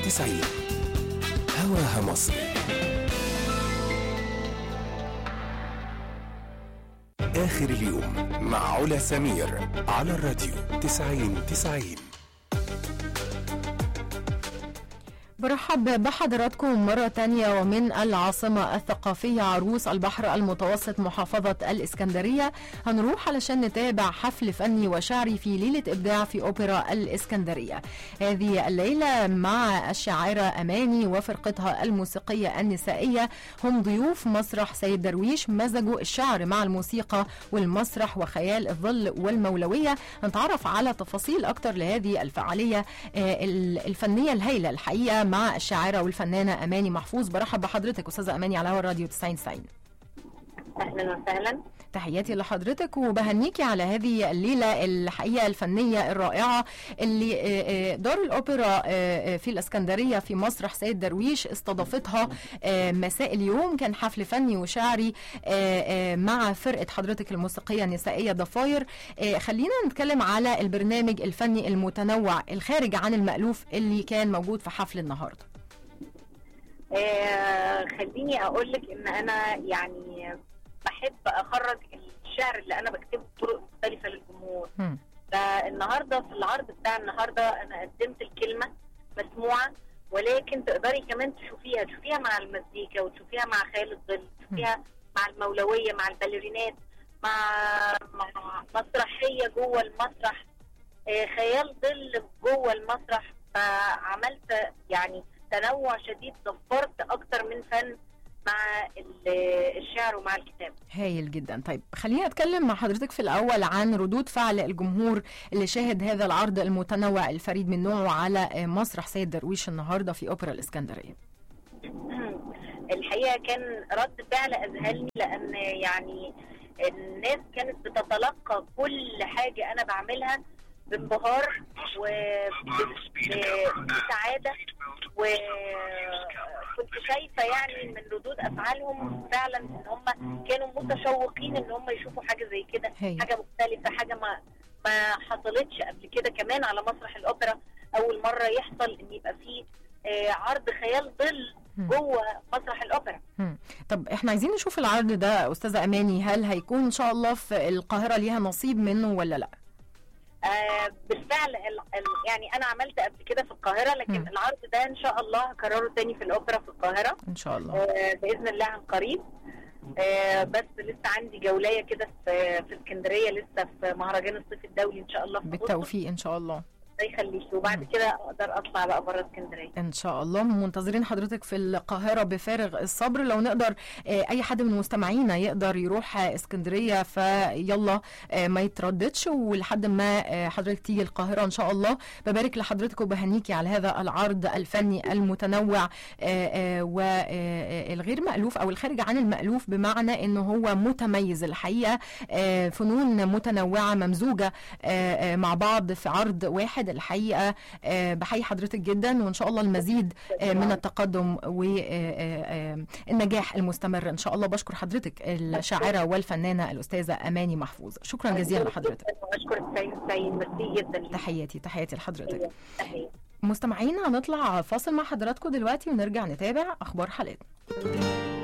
90 هواها مصر آخر اليوم مع علا سمير على الراديو 90 90 برحب بحضراتكم مرة تانية ومن العاصمة الثقافية عروس البحر المتوسط محافظة الإسكندرية هنروح علشان نتابع حفل فني وشعري في ليلة إبداع في أوبرا الإسكندرية هذه الليلة مع الشاعرة أماني وفرقتها الموسيقية النسائية هم ضيوف مسرح سيد درويش مزجوا الشعر مع الموسيقى والمسرح وخيال الظل والمولوية نتعرف على تفاصيل أكتر لهذه الفعالية آه، الفنية الهائلة الحقيقة مع الشاعرة والفنانة أماني محفوظ برحب بحضرتك أستاذة أماني على هوا الراديو 90 90 اهلا وسهلا تحياتي لحضرتك وبهنيكي على هذه الليلة الحقيقة الفنية الرائعة اللي آه، آه، دار الأوبرا آه، آه، في الإسكندرية في مسرح سيد درويش استضافتها آه، مساء اليوم كان حفل فني وشعري آه، آه، مع فرقة حضرتك الموسيقية النسائية ضفاير آه، خلينا نتكلم على البرنامج الفني المتنوع الخارج عن المألوف اللي كان موجود في حفل النهاردة آه خليني اقول لك ان انا يعني بحب اخرج الشعر اللي انا بكتبه بطرق مختلفه للجمهور هم. فالنهارده في العرض بتاع النهارده انا قدمت الكلمه مسموعه ولكن تقدري كمان تشوفيها تشوفيها مع المزيكا وتشوفيها مع خيال الظل تشوفيها مع المولويه مع الباليرينات مع مع مسرحيه جوه المسرح آه، خيال ظل جوه المسرح فعملت يعني تنوع شديد ضفرت اكتر من فن مع ال- الشعر ومع الكتاب هايل جدا طيب خليني اتكلم مع حضرتك في الاول عن ردود فعل الجمهور اللي شاهد هذا العرض المتنوع الفريد من نوعه على آه، مسرح سيد درويش النهارده في اوبرا الاسكندريه الحقيقه كان رد فعل اذهلني لان يعني الناس كانت بتتلقى كل حاجه انا بعملها بانبهار وبسعاده وكنت شايفه يعني من ردود افعالهم فعلا ان هم كانوا متشوقين ان هم يشوفوا حاجه زي كده هايل. حاجه مختلفه حاجه ما ما حصلتش قبل كده كمان على مسرح الاوبرا اول مره يحصل ان يبقى فيه آه، عرض خيال ظل مم. جوه مسرح الاوبرا هم. طب احنا عايزين نشوف العرض ده استاذه اماني هل هيكون ان شاء الله في القاهره ليها نصيب منه ولا لا آه بالفعل ال- ال- يعني انا عملت قبل كده في القاهره لكن مم. العرض ده ان شاء الله هكرره تاني في الاوبرا في القاهره ان شاء الله آه باذن الله عن قريب آه بس لسه عندي جولايه كده في في اسكندريه لسه في مهرجان الصيف الدولي ان شاء الله في أغسطس. بالتوفيق ان شاء الله الله يخليك وبعد كده اقدر اطلع بقى بره اسكندريه ان شاء الله منتظرين حضرتك في القاهره بفارغ الصبر لو نقدر آه، اي حد من مستمعينا يقدر يروح آه، اسكندريه فيلا آه، ما يترددش ولحد ما آه، حضرتك تيجي القاهره ان شاء الله ببارك لحضرتك وبهنيكي على هذا العرض الفني المتنوع والغير مألوف او الخارج عن المألوف بمعنى انه هو متميز الحقيقه آه، فنون متنوعه ممزوجه آه، آه، مع بعض في عرض واحد الحقيقه آه، بحيي حضرتك جدا وان شاء الله المزيد آه، من التقدم والنجاح المستمر ان شاء الله بشكر حضرتك الشاعره والفنانه الاستاذه اماني محفوظ شكرا جزيلا لحضرتك واشكرك سعيد سعيد ميرسي جدا ليك. تحياتي تحياتي لحضرتك تحية. مستمعينا هنطلع فاصل مع حضراتكم دلوقتي ونرجع نتابع اخبار حالتنا